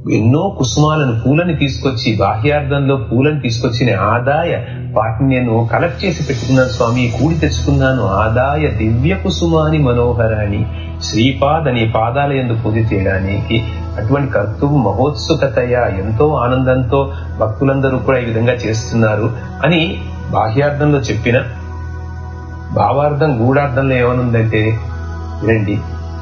ఎన్నో కుసుమాలను పూలని తీసుకొచ్చి బాహ్యార్థంలో పూలను తీసుకొచ్చిన ఆదాయ వాటిని నేను కలెక్ట్ చేసి పెట్టుకున్నాను స్వామి కూడి తెచ్చుకున్నాను ఆదాయ దివ్య కుసుమాని మనోహరాన్ని శ్రీపాద్ అనే పాదాల ఎందు పూజ చేయడానికి అటువంటి కర్తువు మహోత్సుకతయ ఎంతో ఆనందంతో భక్తులందరూ కూడా ఈ విధంగా చేస్తున్నారు అని బాహ్యార్థంలో చెప్పిన భావార్థం గూఢార్థంలో ఏమనుందంటే వినండి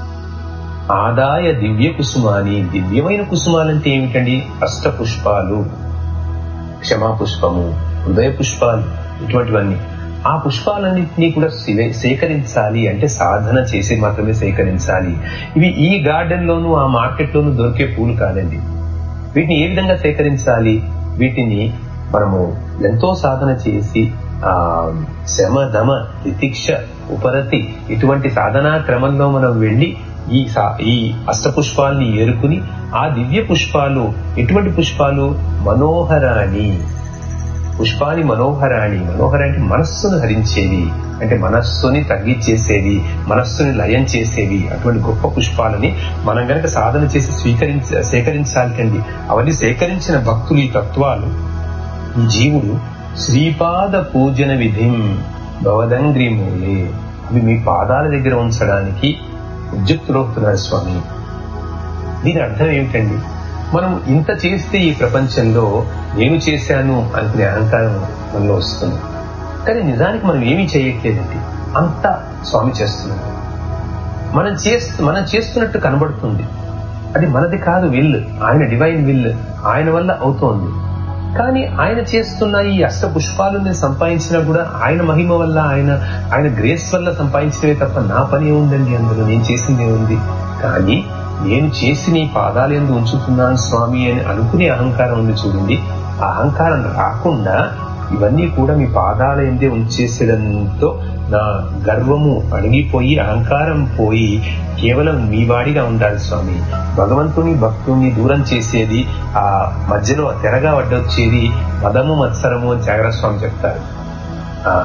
ఆదాయ దివ్య కుసుమాని దివ్యమైన కుసుమాలంటే ఏమిటండి అష్ట పుష్పాలు క్షమా పుష్పము హృదయ పుష్పాలు ఇటువంటివన్నీ ఆ పుష్పాలన్నింటినీ కూడా సేకరించాలి అంటే సాధన చేసి మాత్రమే సేకరించాలి ఇవి ఈ గార్డెన్ లోను ఆ మార్కెట్ లోను దొరికే పూలు కాదండి వీటిని ఏ విధంగా సేకరించాలి వీటిని మనము ఎంతో సాధన చేసి ఆ శమ దమ తితిక్ష ఉపరతి ఇటువంటి సాధనా క్రమంలో మనం వెళ్లి ఈ ఈ అష్టపుష్పాల్ని ఏరుకుని ఆ దివ్య పుష్పాలు ఎటువంటి పుష్పాలు మనోహరాని పుష్పాని మనోహరాణి మనోహర అంటే మనస్సును హరించేవి అంటే మనస్సుని తగ్గించేసేవి మనస్సుని లయం చేసేవి అటువంటి గొప్ప పుష్పాలని మనం గనక సాధన చేసి స్వీకరించ సేకరించాలండి అవన్నీ సేకరించిన భక్తులు ఈ తత్వాలు ఈ జీవుడు శ్రీపాద పూజన విధిం భవదంగ్రి మూలే అవి మీ పాదాల దగ్గర ఉంచడానికి ఉద్యుక్తులవుతున్నారు స్వామి దీని అర్థం ఏమిటండి మనం ఇంత చేస్తే ఈ ప్రపంచంలో నేను చేశాను అనుకునే అహంకారం మనలో వస్తుంది కానీ నిజానికి మనం ఏమీ చేయట్లేదండి అంతా స్వామి చేస్తున్నాడు మనం చేస్తూ మనం చేస్తున్నట్టు కనబడుతుంది అది మనది కాదు విల్ ఆయన డివైన్ విల్ ఆయన వల్ల అవుతోంది కానీ ఆయన చేస్తున్న ఈ అష్ట పుష్పాలను సంపాదించినా కూడా ఆయన మహిమ వల్ల ఆయన ఆయన గ్రేస్ వల్ల సంపాదించినవే తప్ప నా పని ఏముందండి అందులో నేను చేసింది ఉంది కానీ నేను చేసి నీ పాదాల ఎందు ఉంచుతున్నాను స్వామి అని అనుకునే అహంకారం ఉంది చూడండి ఆ అహంకారం రాకుండా ఇవన్నీ కూడా మీ పాదాల ఎందే ఉంచేసేదంతో నా గర్వము అణిగిపోయి అహంకారం పోయి కేవలం మీ వాడిగా ఉండాలి స్వామి భగవంతుని భక్తుని దూరం చేసేది ఆ మధ్యలో తెరగా అడ్డొచ్చేది మదము మత్సరము అని జాగ్రత్త స్వామి చెప్తారు ఆ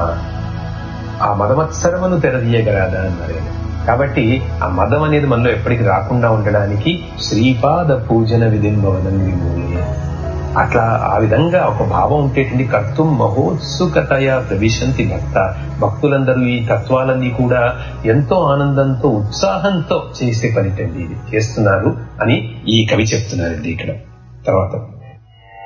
ఆ మదమత్సరమును తెరదీయగలదా అన్నారు కాబట్టి ఆ మదం అనేది మనలో ఎప్పటికీ రాకుండా ఉండడానికి శ్రీపాద పూజన విధింబవదం విమూలే అట్లా ఆ విధంగా ఒక భావం ఉంటేటువంటి కర్తం మహోత్సుకతయ ప్రవిశంతి భక్త భక్తులందరూ ఈ తత్వాలన్నీ కూడా ఎంతో ఆనందంతో ఉత్సాహంతో చేసే పనిటండి ఇది చేస్తున్నారు అని ఈ కవి చెప్తున్నారండి ఇక్కడ తర్వాత